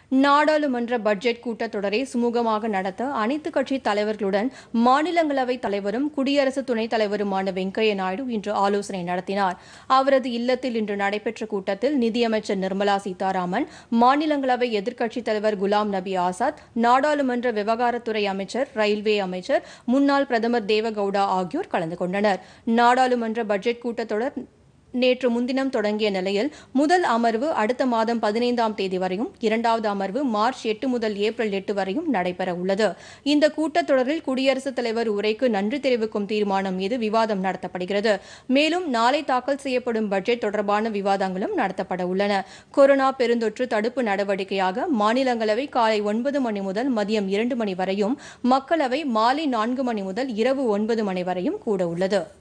நாடாளுமன்ற பட்ஜெட் கூட்டத்தொடரை சுமூகமாக நடத்த அனைத்துக் கட்சி தலைவர்களுடன் மாநிலங்களவை தலைவரும் குடியரசு துணைத் தலைவருமான வெங்கையா நாயுடு இன்று ஆலோசனை நடத்தினார் அவரது இல்லத்தில் இன்று நடைபெற்ற கூட்டத்தில் நிதியமைச்சர் நிர்மலா சீதாராமன் மாநிலங்களவை எதிர்க்கட்சித் தலைவர் குலாம் நபி ஆசாத் நாடாளுமன்ற விவகாரத்துறை அமைச்சர் ரயில்வே அமைச்சர் முன்னாள் பிரதமர் தேவகவுடா ஆகியோர் கலந்து கொண்டனர் நாடாளுமன்ற பட்ஜெட் கூட்டத்தொடர் நேற்று முன்தினம் தொடங்கிய நிலையில் முதல் அமர்வு அடுத்த மாதம் பதினைந்தாம் தேதி வரையும் இரண்டாவது அமர்வு மார்ச் எட்டு முதல் ஏப்ரல் எட்டு வரையும் நடைபெற உள்ளது இந்த கூட்டத்தொடரில் குடியரசுத் தலைவர் உரைக்கு நன்றி தெரிவிக்கும் தீர்மானம் மீது விவாதம் நடத்தப்படுகிறது மேலும் நாளை தாக்கல் செய்யப்படும் பட்ஜெட் தொடர்பான விவாதங்களும் நடத்தப்பட உள்ளன கொரோனா பெருந்தொற்று தடுப்பு நடவடிக்கையாக மாநிலங்களவை காலை ஒன்பது மணி முதல் மதியம் இரண்டு மணி வரையும் மக்களவை மாலை நான்கு மணி முதல் இரவு ஒன்பது மணி வரையும் கூட உள்ளது